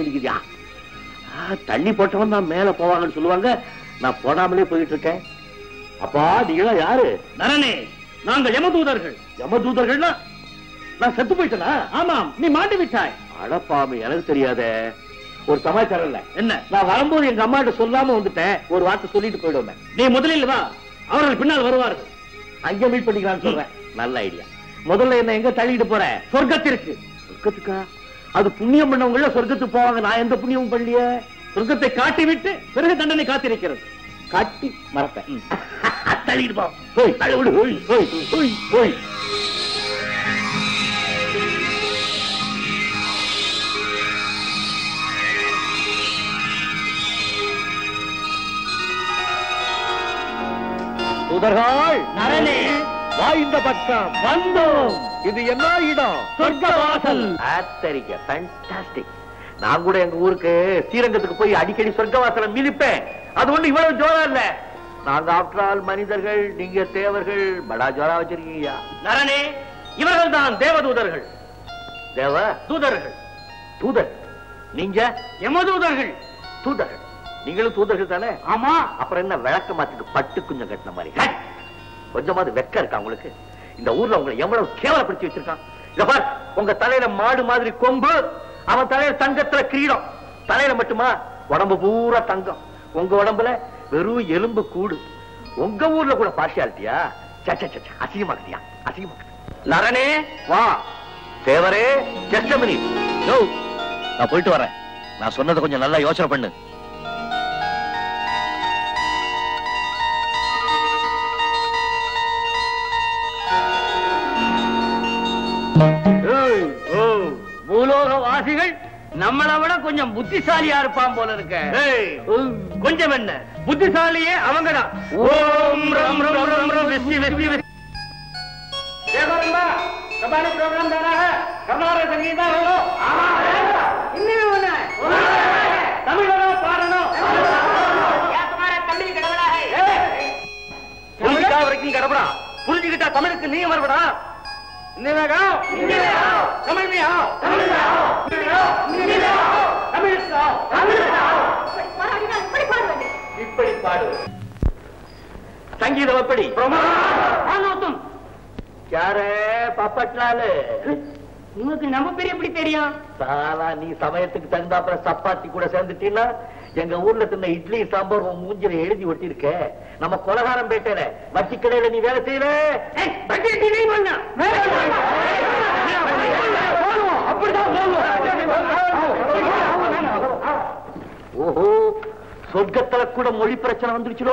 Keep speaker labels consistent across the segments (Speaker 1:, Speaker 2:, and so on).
Speaker 1: அடிக்குதியா ஆ, தண்ணி போட்டவன் தான் மேல போவாங்கன்னு சொல்லுவாங்க நான் போடாமலே போயிட்டு இருக்கேன் அப்பா நீங்களா யாரு
Speaker 2: நரனே நாங்கள் யமதூதர்கள்
Speaker 1: யமதூதர்கள்னா நான் செத்து போயிட்டேனா
Speaker 2: ஆமாம் நீ மாட்டி விட்டாய்
Speaker 1: அடப்பாமி எனக்கு தெரியாதே ஒரு சமாச்சாரம் இல்ல
Speaker 2: என்ன
Speaker 1: நான் வரும்போது எங்க அம்மாட்ட சொல்லாம வந்துட்டேன் ஒரு வார்த்தை சொல்லிட்டு போயிடுவேன்
Speaker 2: நீ முதலில் வா அவர்கள் பின்னால் வருவார்கள்
Speaker 1: அங்க மீட் பண்ணிக்கலாம்னு சொல்றேன் நல்ல ஐடியா முதல்ல என்ன எங்க தள்ளிட்டு போற
Speaker 2: சொர்க்கத்திற்கு
Speaker 1: சொர்க்கத்துக்கா அது புண்ணியம் பண்ணவங்கள சொர்க்கத்துக்கு போவாங்க நான் எந்த புண்ணியமும் பண்ணலையே
Speaker 2: சொர்க்கத்தை காட்டிவிட்டு பிறகு தண்டனை காத்திருக்கிறது
Speaker 1: காட்டி மறப்பேன் தள்ளிட்டு போ போய் தள்ளி விடு போய் போய் போய் போய் தூதர்கள்
Speaker 2: நரனே
Speaker 1: வா இந்த பக்கம்
Speaker 2: வந்தோம்
Speaker 1: இது என்ன இடம்
Speaker 2: சொர்க்கவாசல்.
Speaker 1: ஆத்தரிக்க ஃபேண்டாஸ்டிக் நான் கூட எங்க ஊருக்கு ஸ்ரீரங்கத்துக்கு போய் அடிக்கடி சொர்க்கவாசல மிதிப்பேன் அது ஒண்ணு இவ்வளவு ஜோரா இல்ல நாங்க ஆஃப்டர் ஆல் மனிதர்கள் நீங்க தேவர்கள் படா ஜோரா வச்சிருக்கீங்க
Speaker 2: நரனே இவர்கள் தான் தேவதூதர்கள்
Speaker 1: தேவ
Speaker 2: தூதர்கள்
Speaker 1: தூதர் நீங்க
Speaker 2: யமதூதர்கள்
Speaker 1: தூதர்கள் நீங்களும் தூதர்கள் தானே
Speaker 2: ஆமா
Speaker 1: அப்புறம் என்ன விளக்க மாத்துக்கு பட்டு குஞ்சம் கட்டின மாதிரி ஹே! கொஞ்சமாவது வெக்க இருக்கா உங்களுக்கு இந்த ஊர்ல உங்களை எவ்வளவு கேவலப்படுத்தி வச்சிருக்கான் இத பார் உங்க தலையில மாடு மாதிரி கொம்பு அவன் தலையில தங்கத்துல கிரீடம் தலையில மட்டுமா உடம்பு பூரா தங்கம் உங்க உடம்புல வெறும் எலும்பு கூடு உங்க ஊர்ல கூட பார்ஷியாலிட்டியா அசிங்கமாக்குதியா அசிங்கமாக்கு நரனே வா தேவரே ஜஸ்ட் மினிட் நான் போயிட்டு வரேன் நான் சொன்னதை கொஞ்சம் நல்லா யோசனை பண்ணு
Speaker 2: ஏய், ஓ, பூலோக வாசிகள் நம்மளை விட கொஞ்சம் புத்திசாலியா இருப்பான் போல இருக்க
Speaker 1: ஏய்,
Speaker 2: உம், கொஞ்சம் என்ன புத்திசாலியே அவங்கதான் ஓம் ரம் ரம் ரம் ரம் வெஸ்டி வெஸ்டி வெஸ்டி प्रोग्राम देना है हमारे संगीता हो இன்னுமே ஒண்ணு தமிழ் வரணும் பாடணும்
Speaker 1: புரிஞ்சுட்டா வரைக்கும் கடவுடா புரிஞ்சுக்கிட்டா தமிழுக்கு நீ வரவிடா
Speaker 2: தமிழ் में आओ தமிழ் में आओ தமிழ் में आओ தமிழ் में आओ தமிழ் में आओ
Speaker 1: இப்படி பாடு சங்கீதம் எப்படி
Speaker 2: ஆனோ தும்
Speaker 1: யாரு பப்பட்லாலு
Speaker 2: உங்களுக்கு நம்ம பேர் எப்படி தெரியும்
Speaker 1: சாலா நீ சமயத்துக்கு தகுந்தாப்புல சப்பாத்தி கூட சேர்ந்துட்டீன்னா எங்க ஊர்ல தின்ன இட்லி சாம்பார் உன் மூஞ்சில எழுதி ஒட்டியிருக்க நம்ம கொலகாரம் பேட்டையில வட்டி கடையில நீ வேலை செய்யல
Speaker 2: ஏய், பக்கெட் நீ வாங்க
Speaker 1: ஓஹோ சொர்க்கத்துல கூட மொழி பிரச்சனை வந்துருச்சுடோ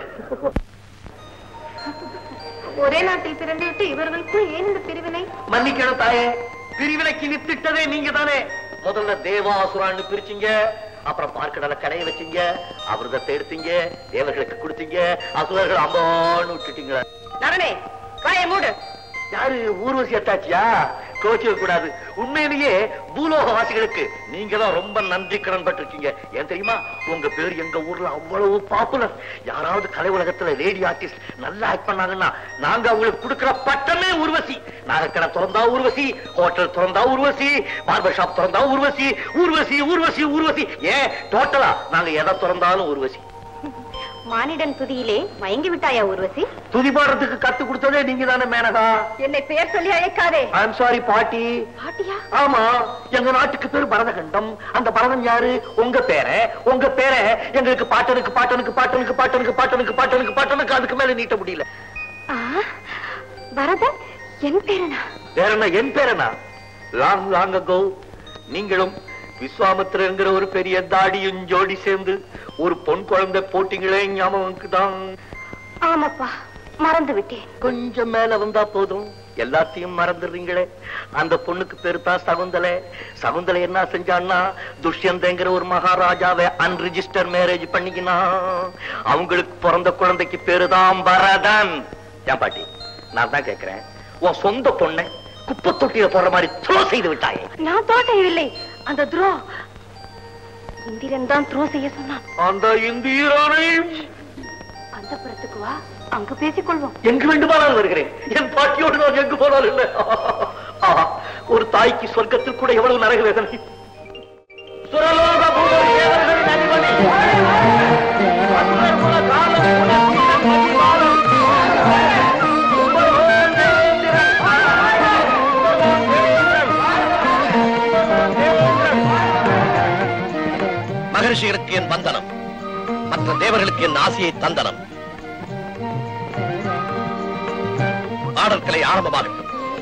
Speaker 3: ஒரே நாட்டில் பிறந்துவிட்டு இவர்களுக்குள் ஏன் இந்த பிரிவினை
Speaker 1: மன்னிக்கணும் தாயே பிரிவினைக்கு நிறுத்திட்டதே நீங்க தானே முதல்ல தேவாசுரான்னு பிரிச்சீங்க அப்புறம் பார்க்கடல கடைய வச்சீங்க அமிர்தத்தை எடுத்தீங்க தேவர்களுக்கு கொடுத்தீங்க அசுரர்கள் அம்பான்னு விட்டுட்டீங்க
Speaker 3: நரனே வாயை மூடு
Speaker 1: யாரு ஊர்வசி அத்தாச்சியா கோச்சிக்க கூடாது உண்மையிலேயே பூலோக வாசிகளுக்கு நீங்க தான் ரொம்ப நன்றி கடன் பட்டிருக்கீங்க ஏன் தெரியுமா உங்க பேர் எங்க ஊர்ல அவ்வளவு பாப்புலர் யாராவது கலை உலகத்துல லேடி ஆர்டிஸ்ட் நல்லா ஆக்ட் பண்ணாங்கன்னா நாங்க அவங்களுக்கு கொடுக்கிற பட்டமே ஊர்வசி நகைக்கடை திறந்தா ஊர்வசி ஹோட்டல் திறந்தா ஊர்வசி பார்பர் ஷாப் திறந்தா ஊர்வசி ஊர்வசி ஊர்வசி ஊர்வசி ஏன் டோட்டலா நாங்க எதை திறந்தாலும் ஊர்வசி
Speaker 3: மானிடன் துதியிலே மயங்கி விட்டாயா ஊர்வசி
Speaker 1: துதி பாடுறதுக்கு கத்து கொடுத்ததே நீங்க தானே மேனகா
Speaker 3: என்னை பெயர் சொல்லி அழைக்காதே
Speaker 1: ஐ எம் சாரி பாட்டி
Speaker 3: பாட்டியா
Speaker 1: ஆமா எங்க நாட்டுக்கு பேர் பரதகண்டம் அந்த பரதன் யாரு உங்க பேர உங்க பேர எங்களுக்கு பாட்டனுக்கு பாட்டனுக்கு பாட்டனுக்கு பாட்டனுக்கு பாட்டனுக்கு பாட்டனுக்கு பாட்டனுக்கு அதுக்கு மேல நீட்ட முடியல
Speaker 3: ஆ, பரதன் என் பேரனா
Speaker 1: வேற என்ன என் பேரனா லாங் லாங் அகோ நீங்களும் விஸ்வாமித்திரங்கிற ஒரு பெரிய தாடியும் ஜோடி சேர்ந்து ஒரு பொன் குழந்தை போட்டீங்களே ஞாபகம் தான்
Speaker 3: ஆமாப்பா மறந்து விட்டேன்
Speaker 1: கொஞ்சம் மேல வந்தா போதும் எல்லாத்தையும் மறந்துடுறீங்களே அந்த பொண்ணுக்கு பேரு தான் சகுந்தலை சகுந்தலை என்ன செஞ்சான்னா துஷ்யந்தங்கிற ஒரு மகாராஜாவை அன்ரிஜிஸ்டர் மேரேஜ் பண்ணிக்கினா அவங்களுக்கு பிறந்த குழந்தைக்கு பேரு தான் பரதன் ஏன் பாட்டி நான் தான் கேக்குறேன் உன் சொந்த பொண்ணை குப்பை தொட்டியில போடுற மாதிரி த்ரோ செய்து விட்டாயே
Speaker 3: நான் தோட்டையில்லை அந்த துரோ இந்திரன் தான் துரோ செய்ய சொன்னான்
Speaker 1: அந்த இந்தியரானை
Speaker 3: அந்த புறத்துக்கு வா அங்க பேசிக்கொள்வோம்
Speaker 1: எங்கு வேண்டுமானாலும் வருகிறேன் என் பாட்டியோடு நான் எங்கு போனாலும் இல்லை ஆஹா, ஒரு தாய்க்கு சொர்க்கத்தில் கூட எவ்வளவு நரக வேதனை சுரலோ என் ஆசையை தந்தனம் ஆடற்கலை ஆரம்பமாகட்டும்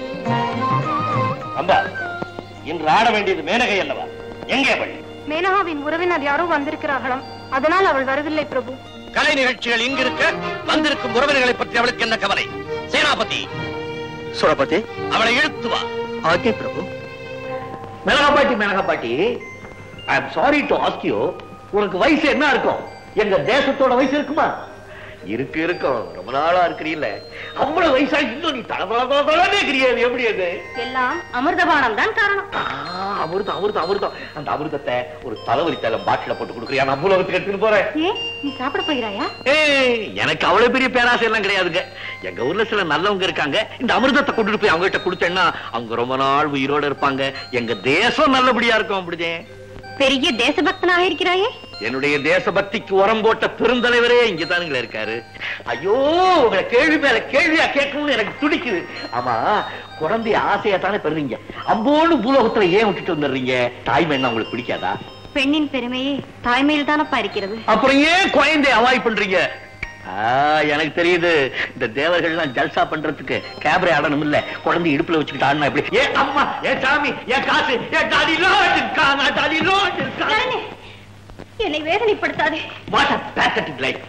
Speaker 2: அம்பா இன்று ஆட வேண்டியது மேனகை அல்லவா எங்கே அவள்
Speaker 3: மேனகாவின் உறவினர் யாரோ வந்திருக்கிறார்களாம் அதனால் அவள் வரவில்லை பிரபு
Speaker 1: கலை நிகழ்ச்சிகள் இங்கிருக்க வந்திருக்கும் உறவினர்களை பற்றி அவளுக்கு என்ன கவலை சேனாபதி
Speaker 2: சுரபதி
Speaker 1: அவளை இழுத்து வா
Speaker 2: ஆகே பிரபு
Speaker 1: மிளகா பாட்டி மிளகா பாட்டி I am sorry to ask you உனக்கு வயசு என்ன இருக்கும் எங்க தேசத்தோட வயசு இருக்குமா இருக்கு இருக்கும் ரொம்ப நாளா இருக்கிறீல்ல அவ்வளவு வயசா இன்னும் நீ தளதளதளதளன்னு இருக்கிறியே அது எப்படி அது
Speaker 3: எல்லாம் அமிர்தபானம் தான் காரணம்
Speaker 1: ஆ, அமிர்தம் அமிர்தம் அமிர்தம் அந்த அமிர்தத்தை ஒரு தலைவலி தைலம் பாட்டில போட்டு கொடுக்குறியா நான் மூலகத்துக்கு எடுத்துன்னு போறேன்
Speaker 3: ஏன் நீ சாப்பிட போகிறாயா
Speaker 1: ஏய், எனக்கு அவ்வளவு பெரிய பேராசை எல்லாம் கிடையாதுங்க எங்க ஊர்ல சில நல்லவங்க இருக்காங்க இந்த அமிர்தத்தை கொண்டுட்டு போய் அவங்க கிட்ட கொடுத்தேன்னா அவங்க ரொம்ப நாள் உயிரோட இருப்பாங்க எங்க தேசம் நல்லபடியா இருக்கும் அப்படிதே
Speaker 3: பெரிய தேசபக்தனாக இருக்கிறாயே
Speaker 1: என்னுடைய தேசபக்திக்கு உரம் போட்ட பெருந்தலைவரே இங்க தானுங்களே இருக்காரு ஐயோ உங்களை கேள்வி மேல கேள்வியா கேட்கணும்னு எனக்கு துடிக்குது ஆமா குழந்தைய ஆசையா தானே பெறுறீங்க அம்போன்னு பூலோகத்துல ஏன் விட்டுட்டு வந்துடுறீங்க தாய்மை என்ன உங்களுக்கு பிடிக்காதா
Speaker 3: பெண்ணின் பெருமையே தாய்மையில் தானப்பா இருக்கிறது
Speaker 1: அப்புறம் ஏன் குழந்தைய அவாய்ட் பண்றீங்க ஆ, எனக்கு தெரியுது இந்த தேவர்கள்லாம் ஜல்சா பண்றதுக்கு கேபரே ஆடணும் இல்ல குழந்தை இடுப்புல வச்சுக்கிட்டு ஆடணும் எப்படி ஏ அம்மா ஏ சாமி ஏ காசு ஏ டாடி லோட் இருக்கா நான் டாடி லோட் இருக்கா
Speaker 3: நானே, என்னை வேதனைப்படுத்தாதே
Speaker 1: வாட் அ பேத்தட்டிக் லைஃப்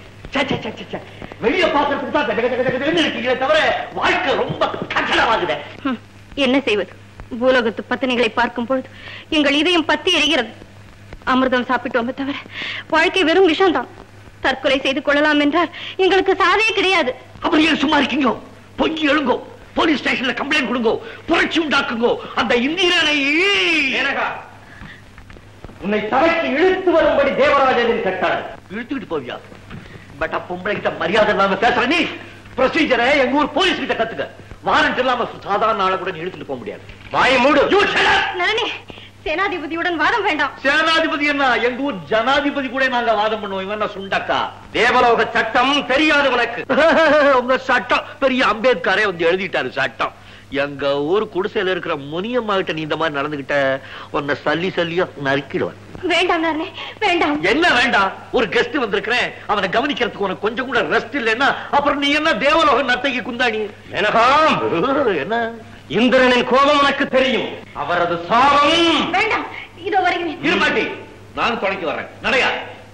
Speaker 1: வெளிய பாக்குறதுக்கு தான் கட கட கட கடன்னு இருக்கீங்களே தவிர வாழ்க்கை ரொம்ப கட்டளமாகுதே
Speaker 3: ஹம், என்ன செய்வது பூலோகத்து பத்தினிகளை பார்க்கும் பொழுது எங்கள் இதயம் பத்தி எரிகிறது அமிர்தம் சாப்பிட்டோமே தவிர வாழ்க்கை வெறும் விஷம்தான் தற்கொலை செய்து கொள்ளலாம் என்றால் எங்களுக்கு சாதையே கிடையாது
Speaker 1: அப்படி ஏன் சும்மா இருக்கீங்க பொங்கி எழுங்கோ போலீஸ் ஸ்டேஷன்ல கம்ப்ளைண்ட் கொடுங்கோ புரட்சி உண்டாக்குங்கோ அந்த இந்திரனை
Speaker 2: மேனகா உன்னை தலைக்கு இழுத்து வரும்படி தேவராஜனின் கட்டளை
Speaker 1: இழுத்துக்கிட்டு போவியா பட் பொம்பளை கிட்ட மரியாதை இல்லாம பேசுற நீ ப்ரொசீஜரை எங்க ஊர் போலீஸ் கிட்ட கத்துக்க வாரண்ட் இல்லாம சாதாரண ஆளை கூட நீ இழுத்துட்டு போக முடியாது
Speaker 2: வாயை மூடு
Speaker 1: You shut up!
Speaker 3: நானே சேனாதிபதியுடன் வாதம் வேண்டாம்
Speaker 1: சேனாதிபதி என்ன எங்க ஊர் ஜனாதிபதி கூட நாங்க வாதம் பண்ணுவோம் இவன் என்ன சுண்டக்கா
Speaker 2: தேவலோக சட்டம் தெரியாது உனக்கு
Speaker 1: உங்க சட்டம் பெரிய அம்பேத்கரே வந்து எழுதிட்டாரு சட்டம் எங்க ஊர் குடிசையில இருக்கிற முனியம்மா கிட்ட நீ இந்த மாதிரி நடந்துகிட்ட உன்னை சல்லி சல்லியா நறுக்கிடுவேன்
Speaker 3: வேண்டாம் நானே வேண்டாம்
Speaker 1: என்ன வேண்டாம் ஒரு கெஸ்ட் வந்திருக்கிறேன் அவனை கவனிக்கிறதுக்கு உனக்கு கொஞ்சம் கூட ரெஸ்ட் இல்லைன்னா அப்புறம் நீ என்ன தேவலோக நர்த்தகி குந்தாணி
Speaker 2: மேனகா
Speaker 1: என்ன
Speaker 2: இந்திரனின் கோபம் உனக்கு தெரியும் அவரது சாபம்
Speaker 3: வேண்டாம் இதோ வருகிறேன்
Speaker 1: இருமாட்டி நான் தொடங்கி வர்றேன் நடையா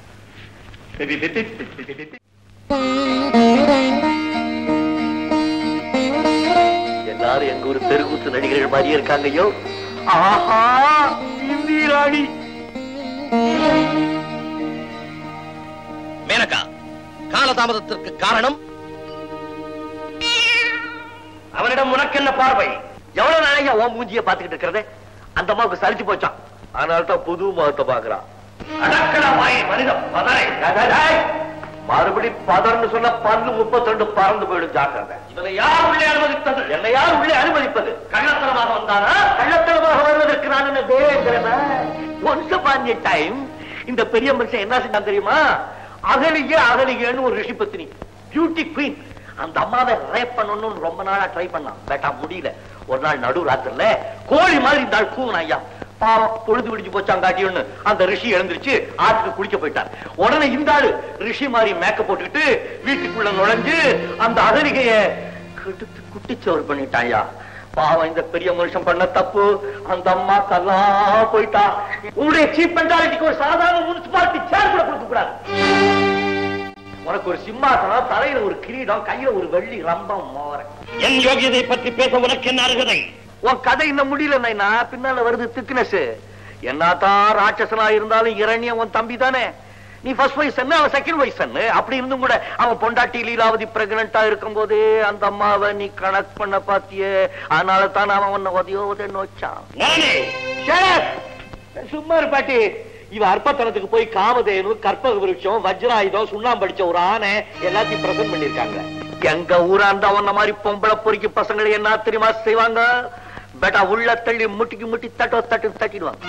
Speaker 1: எல்லாரும் எங்க ஊர் தெருக்கூத்து நடிகர்கள் மாதிரியே இருக்காங்க ஐயோ ஆஹா இந்திராணி
Speaker 4: மேனகா காலதாமதத்திற்கு காரணம்
Speaker 2: அவனிடம் உனக்கு என்ன பார்வை
Speaker 1: எவ்வளவு நாளைக்கு உன் மூஞ்சிய பாத்துக்கிட்டு இருக்கிறது அந்த அம்மாவுக்கு சலிச்சு போச்சான் அதனால தான் புது முகத்தை பாக்குறான்
Speaker 2: அடக்கலமாய் மனிதம் பதரை
Speaker 1: மறுபடி பதர்னு சொன்ன பல்லு முப்பத்தி ரெண்டு பறந்து போயிடும் ஜாக்கிரதை
Speaker 2: இவனை யார் உள்ளே அனுமதித்தது
Speaker 1: என்னை யார் உள்ளே அனுமதிப்பது
Speaker 2: கள்ளத்தனமாக வந்தானா
Speaker 1: கள்ளத்தனமாக வருவதற்கு நான் என்ன தேவேந்திரனா ஒன்ஸ் அப்பான் டைம் இந்த பெரிய மனுஷன் என்ன செஞ்சான் தெரியுமா அகலிகே அகலிகேன்னு ஒரு ரிஷி பத்தினி பியூட்டி குவீன் அந்த அம்மாவை ரேப் பண்ணணும்னு ரொம்ப நாளா ட்ரை பண்ணான் பேட்டா முடியல ஒரு நாள் நடு ராத்திரில கோழி மாதிரி இந்த ஆள் கூவன் ஐயா பாவம் பொழுது விடிஞ்சு போச்சாங்காட்டின்னு அந்த ரிஷி எழுந்திருச்சு ஆற்றுக்கு குளிக்க போயிட்டார் உடனே இந்த ஆளு ரிஷி மாதிரி மேக்கப் போட்டுக்கிட்டு வீட்டுக்குள்ள நுழைஞ்சு அந்த அகலிகைய கெடுத்து குட்டிச்சோறு பண்ணிட்டான் ஐயா பாவம் இந்த பெரிய மனுஷன் பண்ண தப்பு அந்த அம்மா கல்லா போயிட்டா உன்னுடைய சீப் மென்டாலிட்டிக்கு ஒரு சாதாரண முனிசிபாலிட்டி சேர் கூட கொடுக்க கூடாது உனக்கு ஒரு சிம்மாசனம் தலையில ஒரு கிரீடம் கையில ஒரு வெள்ளி ரம்பம் மோர
Speaker 2: என் யோகியதை பற்றி பேச உனக்கு என்ன அருகதை
Speaker 1: உன் கதை இன்னும் முடியல நைனா பின்னால வருது திக்னஸ் என்னதான் ராட்சசனா இருந்தாலும் இரண்யம் உன் தம்பி தானே நீ ஃபர்ஸ்ட் வயசு அவன் செகண்ட் வயசு அப்படி இருந்தும் கூட அவன் பொண்டாட்டி லீலாவதி பிரெக்னண்டா இருக்கும் போதே அந்த அம்மாவை நீ கனெக்ட் பண்ண பாத்தியே அதனால தான் அவன் உன்னை உதயோ உதன்னு வச்சான்
Speaker 2: நானே
Speaker 1: சும்மா இரு பாட்டி இவ அற்பத்தனத்துக்கு போய் காமதேனு கற்பக விருட்சம் வஜ்ராயுதம் சுண்ணாம்பு அடிச்ச ஒரு ஆணை எல்லாத்தையும் பிரசன்ட் பண்ணிருக்காங்க எங்க ஊராண்டா உன்ன மாதிரி பொம்பளை பொறுக்கி பசங்களை என்ன தெரியுமா செய்வாங்க பேட்டா உள்ள தள்ளி முட்டிக்கு முட்டி தட்டோ தட்டு தட்டிடுவாங்க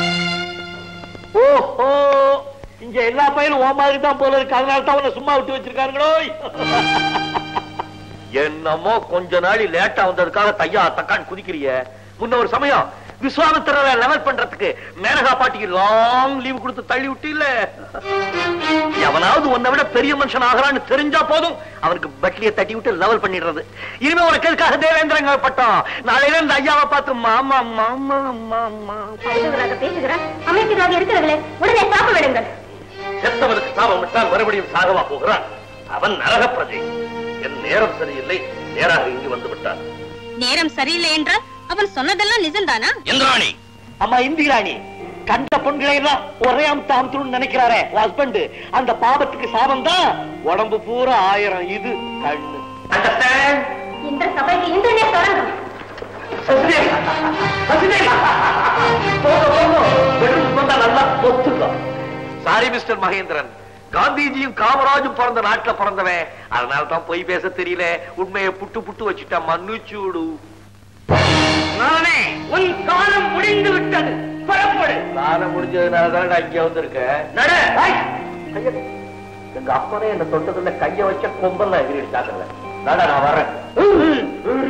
Speaker 1: ஓஹோ இங்க எல்லா பையனும் ஓ மாதிரி தான் போல இருக்கு அதனால தான் உன்னை சும்மா விட்டு வச்சிருக்காங்களோ என்னமோ கொஞ்ச நாளி லேட்டா வந்ததுக்காக தையா தக்கான்னு குதிக்கிறிய முன்ன ஒரு சமயம் விஸ்வாமித்திரரை லெவல் பண்றதுக்கு மேனகா பாட்டிக்கு லாங் லீவ் கொடுத்து தள்ளி விட்டு இல்ல எவனாவது உன்னை விட பெரிய மனுஷன் ஆகிறான்னு தெரிஞ்சா போதும் அவனுக்கு பட்லியை தட்டி விட்டு லெவல் பண்ணிடுறது இனிமே உனக்கு எதுக்காக தேவேந்திரங்க பட்டம் நாளையில இந்த ஐயாவை பார்த்து மாமா மாமா மாமா
Speaker 3: பேசுகிறார் அமைச்சராக இருக்கிறவர்களே உடனே சாப்பிட விடுங்கள்
Speaker 1: செத்தவனுக்கு சாபம் விட்டால் மறுபடியும் சாகவா போகிறான் அவன் நரக பிரஜை என் நேரம் சரியில்லை நேராக இங்கு வந்து விட்டான்
Speaker 3: நேரம் சரியில்லை என்றால் அவன் சொன்னதெல்லாம் நிஜம்தானா
Speaker 4: இந்திராணி
Speaker 1: அம்மா இந்திராணி கண்ட பொண்களை எல்லாம் ஒரே அம்சம் அம்சம்னு நினைக்கிறாரே ஹஸ்பண்ட் அந்த பாவத்துக்கு சாபம் தான் உடம்பு பூரா ஆயிரம் இது கண்ணு Understand?
Speaker 3: இந்த சபைக்கு இந்திரனே தொடங்கும்
Speaker 1: சசிதே, சசிதே. போதும், போதும். பெட்ரூம் வந்தா நல்லா ஒத்துக்கோ. சாரி மிஸ்டர் மகேந்திரன் காந்திஜியும் காமராஜும் பிறந்த நாட்டுல பிறந்தவன் அதனால தான் பொய் பேச தெரியல உண்மையை புட்டு புட்டு வச்சுட்டா மன்னிச்சூடு
Speaker 2: நானே உன் காலம் முடிந்து விட்டது புறப்படு
Speaker 1: காலம் முடிஞ்சதுனால தான் நான் இங்க வந்திருக்கேன்
Speaker 2: நட
Speaker 1: ஐய்! கைய வை. எங்க அப்பனே என்ன தொட்டதுல கைய வச்ச கொம்பெல்லாம் எகிரிடுச்சாக்கல நான் வரேன்